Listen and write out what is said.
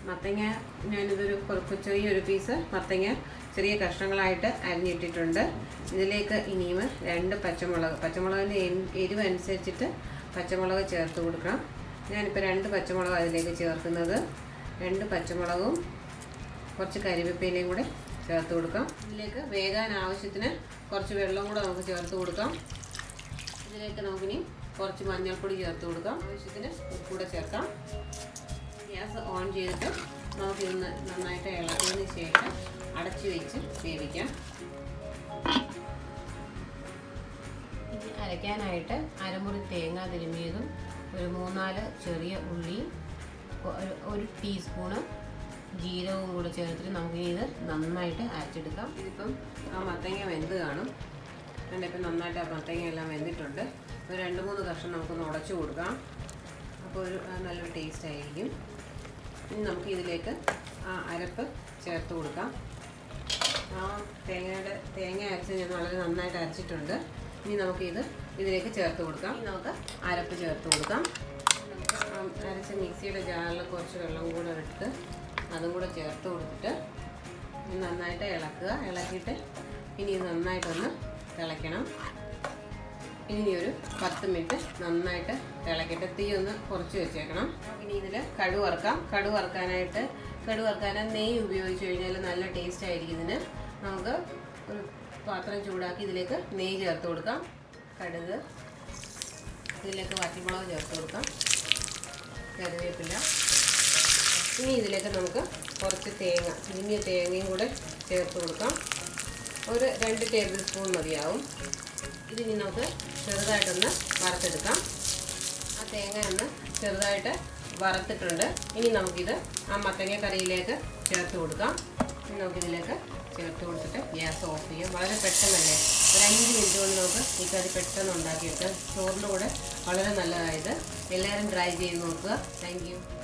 മത്തങ്ങ ഞാനിതൊരു കുറച്ച് ചെറിയൊരു പീസ് മത്തങ്ങ ചെറിയ കഷ്ണങ്ങളായിട്ട് അരിഞ്ഞിട്ടിട്ടുണ്ട് ഇതിലേക്ക് ഇനിയും രണ്ട് പച്ചമുളക് പച്ചമുളകിൻ്റെ എരി- എരിവ് അനുസരിച്ചിട്ട് പച്ചമുളക് ചേർത്ത് കൊടുക്കണം ഞാനിപ്പോൾ രണ്ട് പച്ചമുളക് അതിലേക്ക് ചേർക്കുന്നത് രണ്ട് പച്ചമുളകും കുറച്ച് കരിവേപ്പിലയും കൂടെ ചേർത്ത് കൊടുക്കാം ഇതിലേക്ക് വേകാൻ ആവശ്യത്തിന് കുറച്ച് വെള്ളം കൂടെ നമുക്ക് ചേർത്ത് കൊടുക്കാം ഇതിലേക്ക് നമുക്കിനി കുറച്ച് മഞ്ഞൾപ്പൊടി ചേർത്ത് കൊടുക്കാം ആവശ്യത്തിന് ഉപ്പ് കൂടെ ചേർക്കാം ഗ്യാസ് ഓൺ ചെയ്തിട്ട് നമുക്കിത് ന- നന്നായിട്ട് ഇളക്കിയതിന് ശേഷം അടച്ചു വെച്ച് വേവിക്കാം ഇനി അരയ്ക്കാനായിട്ട് അരമുറി തേങ്ങ തിരുമ്മിയതും ഒരു മൂന്നാല് ചെറിയ ഉള്ളി ഒരു- ഒരു ടീസ്പൂണ് ജീരകവും കൂടെ ചേർത്തിട്ട് നമുക്ക് ഇത് നന്നായിട്ട് അരച്ചെടുക്കാം ഇതിപ്പം ആ മത്തങ്ങ വെന്ത് കാണും എൻ്റെ ഇപ്പം നന്നായിട്ട് ആ മത്തങ്ങ എല്ലാം വെന്തിട്ടുണ്ട് ഒരു രണ്ട് മൂന്ന് കഷ്ണം നമുക്കൊന്ന് ഉടച്ചു കൊടുക്കാം അപ്പോൾ ഒരു ആ, നല്ലൊരു ടേസ്റ്റ് ആയിരിക്കും ഇനി നമുക്ക് ഇതിലേക്ക് ആ അരപ്പ് ചേർത്ത് കൊടുക്കാം ആ തേങ്ങയുടെ തേങ്ങ അരച്ച് ഞാൻ വളരെ നന്നായിട്ട് അരച്ചിട്ടുണ്ട് ഇനി നമുക്കിത് ഇതിലേക്ക് ചേർത്ത് കൊടുക്കാം ഇനി നമുക്ക് അരപ്പ് ചേർത്ത് കൊടുക്കാം നമുക്ക് ആ അരച്ച മിക്സിയുടെ ജാറിൽ കുറച്ച് വെള്ളം കൂടെ ഇട്ട് അതും കൂടെ ചേർത്ത് കൊടുത്തിട്ട് ഇനി നന്നായിട്ട് ഇളക്കുക ഇളക്കിയിട്ട് ഇനി ഇത് നന്നായിട്ടൊന്ന് തിളയ്ക്കണം ഇനി ഒരു പത്ത് മിനിറ്റ് നന്നായിട്ട് തിളക്കിയിട്ട് തീ ഒന്ന് കുറച്ച് വെച്ചേക്കണം ഇനി ഇതിൽ കടു വറുക്കാം കടു വറുക്കാനായിട്ട് കടു വറുക്കാൻ നെയ്യ് ഉപയോഗിച്ച് കഴിഞ്ഞാൽ നല്ല ടേസ്റ്റ് ആയിരിക്കും ഇതിന് നമുക്ക് ഒരു പാത്രം ചൂടാക്കി ഇതിലേക്ക് നെയ്യ് ചേർത്ത് കൊടുക്കാം കടുക് ഇതിലേക്ക് വറ്റിമുളക് ചേർത്ത് കൊടുക്കാം കറിവേപ്പില ഇനി ഇതിലേക്ക് നമുക്ക് കുറച്ച് തേങ്ങ തിരിഞ്ഞ തേങ്ങയും കൂടെ ചേർത്ത് കൊടുക്കാം ഒരു രണ്ട് ടേബിൾ സ്പൂൺ മതിയാവും ഇതിനി നമുക്ക് ചെറുതായിട്ടൊന്ന് വറുത്തെടുക്കാം ആ തേങ്ങ ഒന്ന് ചെറുതായിട്ട് വറുത്തിട്ടുണ്ട് ഇനി നമുക്കിത് ആ മത്തങ്ങ കറിയിലേക്ക് ചേർത്ത് കൊടുക്കാം ഇനി നമുക്കിതിലേക്ക് ചേർത്ത് കൊടുത്തിട്ട് ഗ്യാസ് ഓഫ് ചെയ്യാം വളരെ പെട്ടെന്നല്ലേ ഒരു അഞ്ച് മിനിറ്റ് കൊണ്ട് നമുക്ക് ഈ കറി പെട്ടെന്ന് ഉണ്ടാക്കിയെടുക്കാം ചോറിൻ്റെ കൂടെ വളരെ നല്ലതായത് എല്ലാവരും ട്രൈ ചെയ്ത് നോക്കുക താങ്ക് യു